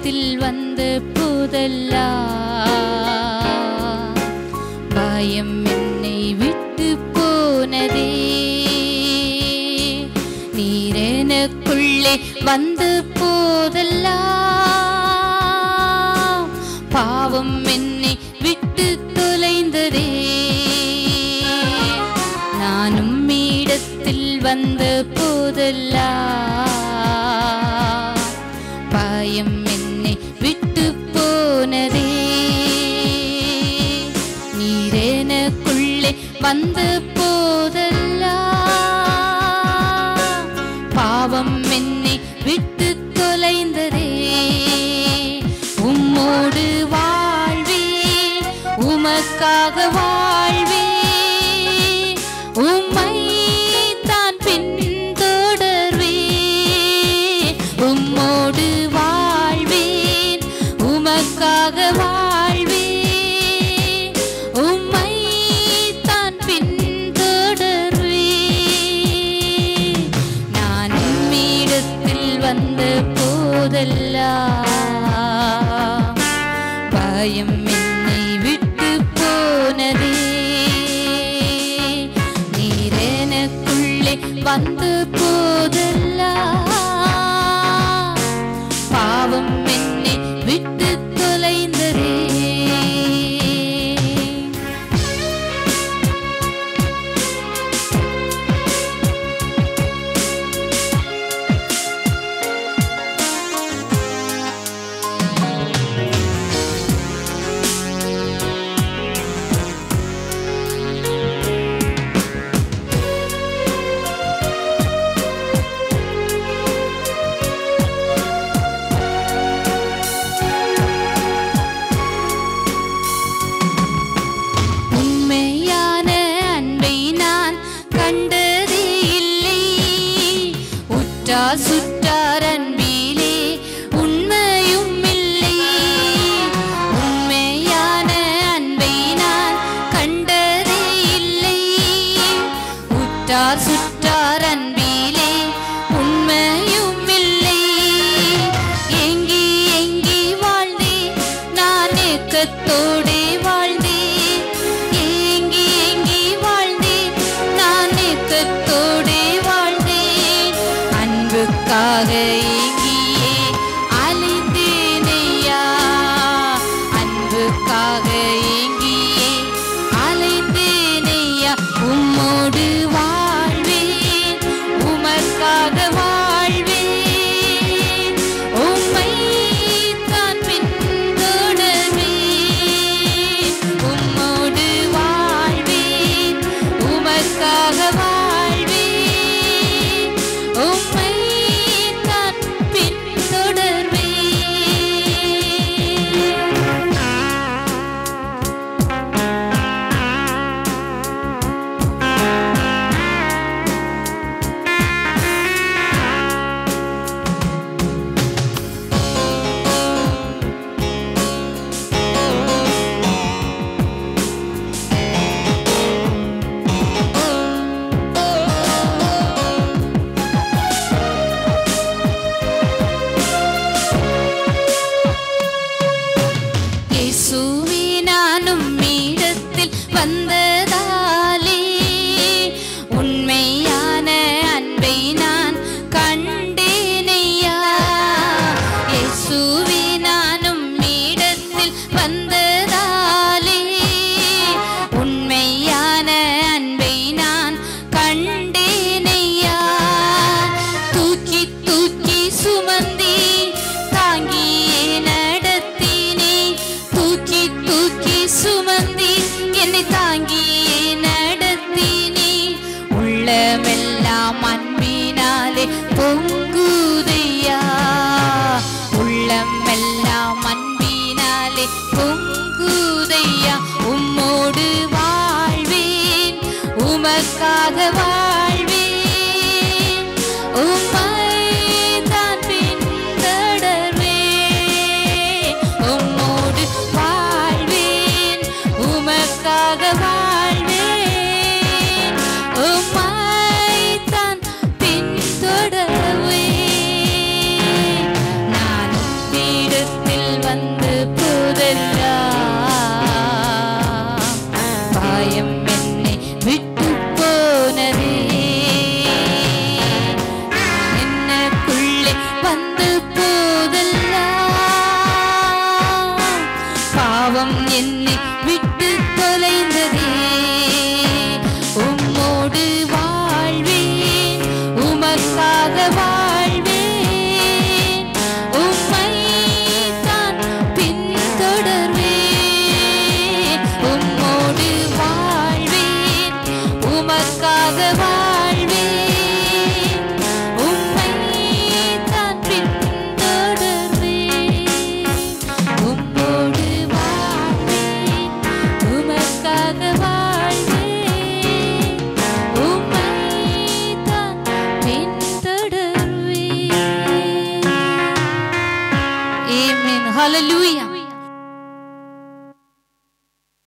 உம்மிடத்தில் வந்த போதெல்லாம் பயம் என்னை விட்டு போனதே நீர் எனக்குள்ளே வந்த போதெல்லாம் பாவம் என்னை விட்டு தொலைந்ததே நானும் மீடத்தில் வந்த போதெல்லாம் பயம் என்னை விட்டு போனதே நீர் எனக்குள்ளே வந்த போதெல்லாம் பாவம் என்னை விட்டு தொலைந்ததே உம்மோடு வாழ்வே உமக்காக வாழ்வே உம்மை தான் பின்தொடர்வே உம்மோடு வாழ்வேன் உமக்காக வாழ்வே உம்மை தான் பின்தொடர்வே நான் உம்மிடத்தில் வந்த போதெல்லாம் பயம் என்னை விட்டு போனதே நீர் எனக்குள்ளே வந்த போதெல்லாம் பாவம் என்னை விட்டு தொலைந்ததே உண்மையான அன்பை நான் கண்டதே இல்லை உற்றார் சுற்றார் அன்பிலே உண்மையும் இல்லை உண்மையான அன்பை நான் கண்டதே இல்லை உற்றார் சுற்றார் அன்பிலே உண்மையும் இல்லை எங்கி எங்கி வாழ்ந்தே நான் ஏக்கத்தோடே வாழ்ந்தே ஏங்கி ஏங்கி வாழ்ந்தே நான் ஏக்கத்தோடே வாழ்ந்தே அன்புக்காக ஏங்கியே அலைந்தேனையா அன்புக்காக ஏங்கியே அலைந்தேனையா உம்மோடு வாழ்வேன் உமக்காக வாழ்வேன் உம்மை தான் பின்தொடர்வேன் உம்மோடு வாழ்வேன் உமக்காக வாழ்வேன் உம்மை தான் பின்தொடர்வேன் இயேசுவே நானும் மீடத்தில் வந்ததாலே உண்மையான அன்பை நான் கண்டேனையா இயேசுவே நானும் மீடத்தில் வந்ததாலே உண்மையான அன்பை நான் கண்டேனையா தூக்கி தூக்கி சுமந்தே தாங்கியே நடத்தினே தூக்கி தூக்கி சுமந்தி என்னை தாங்கியே நடத்தினே உள்ளமெல்லாம் அன்பினாலே பொங்குதையா உள்ளமெல்லாம் அன்பினாலே பொங்குதையா உம்மோடு வாழ்வேன் உமக்காக வாழ்வேன் உம்மை தான் பின்தொடர்வேன் உம்மோடு வாழ்வேன் உமக்காக வாழ்வேன் உம்மை தான் பின்தொடர்வேன் நான் உம்மிடத்தில் ஹalleluya